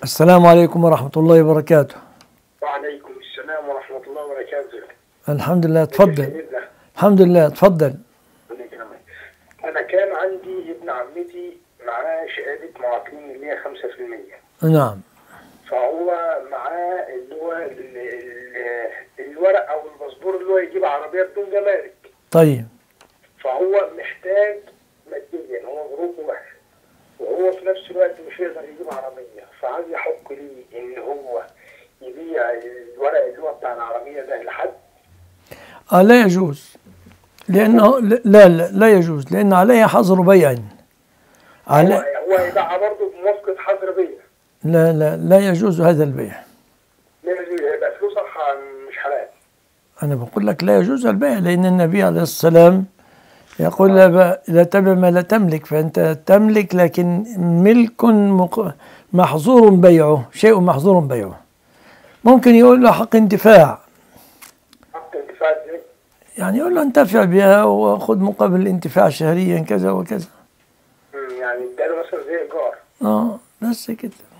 السلام عليكم ورحمة الله وبركاته وعليكم السلام ورحمة الله وبركاته الحمد لله تفضل سيدنا الحمد لله تفضل ربنا يكرمك. أنا كان عندي ابن عمتي معاه شهادة معاقين اللي هي 5% نعم فهو معاه اللي هو ال- ال- الورق أو الباسبور اللي هو يجيب عربية بدون جمارك طيب فهو محتاج ماديا هو ظروفه وحشة وهو في نفس الوقت مش يقدر يجيب عربية فعايز يحق لي إن هو يبيع الورق اللي هو بتاع العربية ده لحد آه لا يجوز لأنه لا لا لا يجوز لأن عليه حظر بيع هو على هو يبيعها برضه بموافقة حظر بيع لا لا لا يجوز هذا البيع لازم يبقى فلوسها ح- مش حلال أنا بقول لك لا يجوز البيع لأن النبي عليه السلام يقول لا, ب... لا تبع ما لا تملك فأنت تملك لكن ملك مق... محظور بيعه شيء محظور بيعه ممكن يقول له حق انتفاع حق انتفاع ازاي؟ يعني يقول له انتفع بها وخذ مقابل الانتفاع شهريا كذا وكذا مم، يعني اداله مثلا زي ايجار اه بس كده